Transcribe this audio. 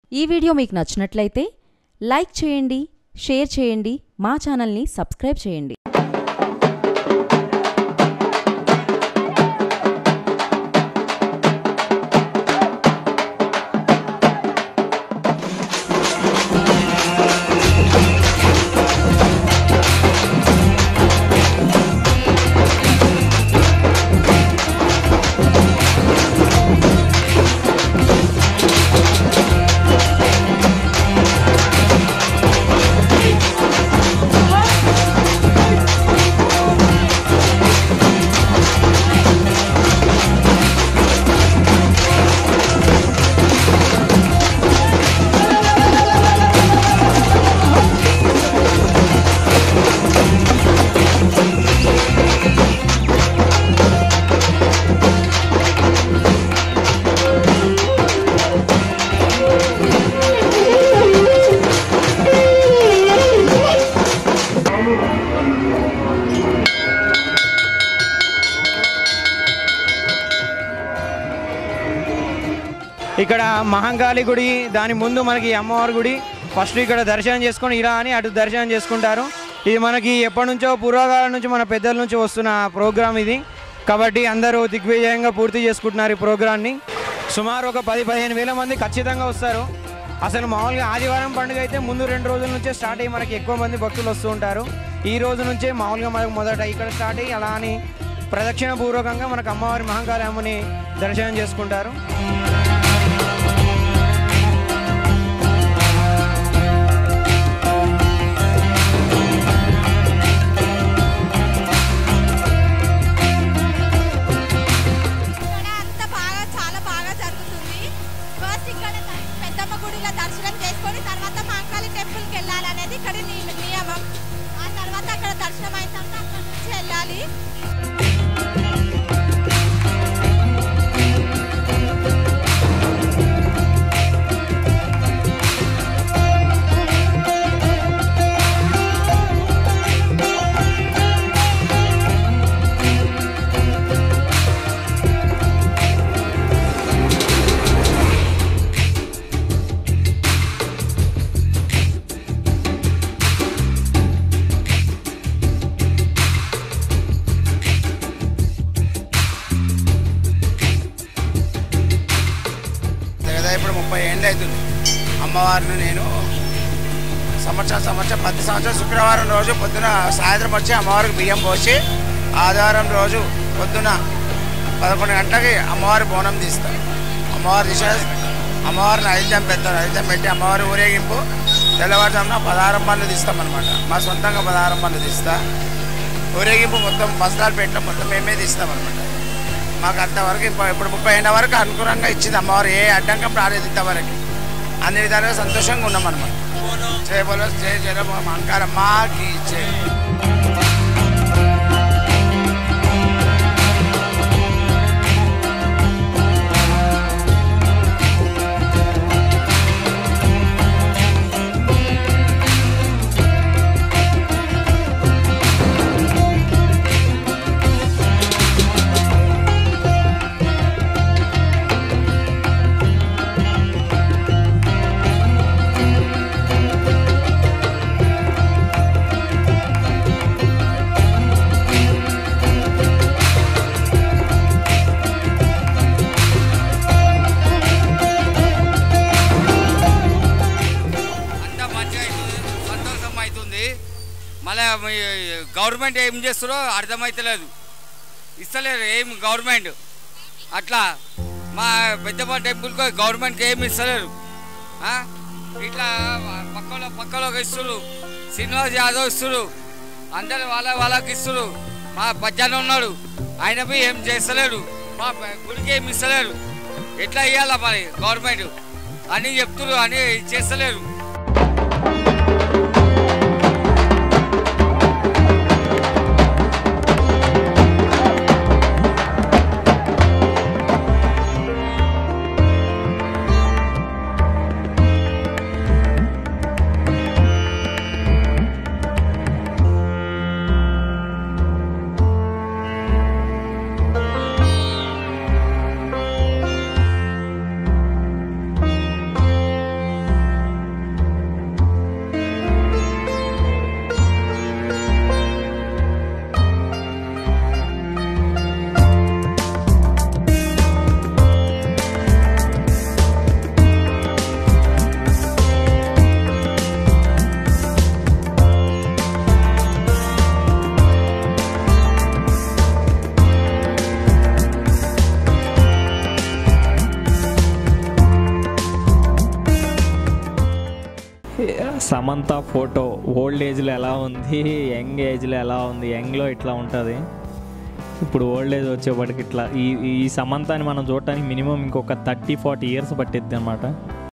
ఈ వీడియో మీకు నచ్చినట్లయితే లైక్ చేయండి షేర్ చేయండి మా ఛానల్ని సబ్స్క్రైబ్ చేయండి ఇక్కడ మహంకాళి గుడి దాని ముందు మనకి అమ్మవారి గుడి ఫస్ట్ ఇక్కడ దర్శనం చేసుకొని ఇలా అని అటు దర్శనం చేసుకుంటారు ఇది మనకి ఎప్పటి నుంచో పూర్వకాలం నుంచి మన పెద్దల నుంచి వస్తున్న ప్రోగ్రామ్ ఇది కాబట్టి అందరూ దిగ్విజయంగా పూర్తి చేసుకుంటున్నారు ఈ ప్రోగ్రాన్ని సుమారు ఒక పది పదిహేను వేల మంది ఖచ్చితంగా వస్తారు అసలు మామూలుగా ఆదివారం పండుగ అయితే ముందు రెండు రోజుల నుంచే స్టార్ట్ అయ్యి మనకి ఎక్కువ మంది భక్తులు వస్తూ ఉంటారు ఈ రోజు నుంచే మామూలుగా మనకు మొదట ఇక్కడ స్టార్ట్ అయ్యి అలా అని ప్రదక్షిణ పూర్వకంగా మనకు అమ్మవారి మహంకాళి అమ్మని దర్శనం చేసుకుంటారు ఇక్కడ అంతా బాగా చాలా బాగా జరుగుతుంది ఫస్ట్ ఇక్కడ ద- పెద్దమ్మ గుడిలో దర్శనం చేసుకొని తర్వాత మహంకాళి టెంపుల్కి వెళ్ళాలనేది ఇక్కడ ని- నియమం ఆ తర్వాత అక్కడ దర్శనం అయిన తర్వాత అక్కడ నుంచి వెళ్ళాలి కదా ఇప్పుడు ముప్పై ఏళ్ళు అవుతుంది అమ్మవారిని నేను సంవత్సరం సంవత్సరం ప్రతి సంవత్సరం శుక్రవారం రోజు పొద్దున సాయంత్రం వచ్చి అమ్మవారికి బియ్యం పోసి ఆదివారం రోజు పొద్దున పదకొండు గంటలకి అమ్మవారి బోనం తీస్తాం అమ్మవారు తీసే అమ్మవారిని నైవేద్యం పెడతారు నైవేద్యం పెట్టి అమ్మవారి ఊరేగింపు తెల్లవారుజామున పదహారం పనులు తీస్తాం అనమాట మా సొంతంగా పదహారం పనులు తీస్తా ఊరేగింపు మొత్తం బస్తాలు పెట్టడం మొత్తం మేమే తీస్తాం అనమాట మాకు అంతవరకు ఇప్పుడు ఇప్పుడు ముప్పై ఏళ్ళ వరకు అనుకూలంగా ఇచ్చింది అమ్మవారు ఏ అడ్డంకం రాలేదు ఇంతవరకు అన్ని విధాలుగా సంతోషంగా ఉన్నాం అనమాట జయ బోలో జయ జయ మహంకార మాకి జయ అంతా మంచిగా అవుతుంది సంతోషం అవుతుంది మళ్ళీ గవర్నమెంట్ ఏం చేస్తారో అర్థమవుతలేదు ఇస్తలేరు ఏం గవర్నమెంట్ అట్లా మా పెద్దమ్మ టెంపుల్కి గవర్నమెంట్కి ఏమి ఇస్తలేరు ఆ? ఇట్లా పక్కలో పక్కలో ఇస్తున్నారు శ్రీనివాస్ యాదవ్ ఇస్తున్నారు అందరు వాళ్ళ వాళ్ళకి ఇస్తున్నారు మా పద్యాన్ని ఉన్నాడు ఆయన పోయి ఏం చేస్తలేడు మా గుడికి ఏమి ఇస్తలేరు ఎట్లా ఇవ్వాలా మరి గవర్నమెంట్ అని చెప్తున్నారు అని చేస్తలేరు సమంత ఫోటో ఓల్డ్ ఏజ్లో ఎలా ఉంది యంగ్ ఏజ్లో ఎలా ఉంది యంగ్లో ఇట్లా ఉంటుంది ఇప్పుడు ఓల్డ్ ఏజ్ వచ్చేప్పటికి ఇట్లా ఈ ఈ సమంతాని మనం చూడటానికి మినిమం ఇంకొక థర్టీ ఫార్టీ ఇయర్స్ పట్టిద్ది అనమాట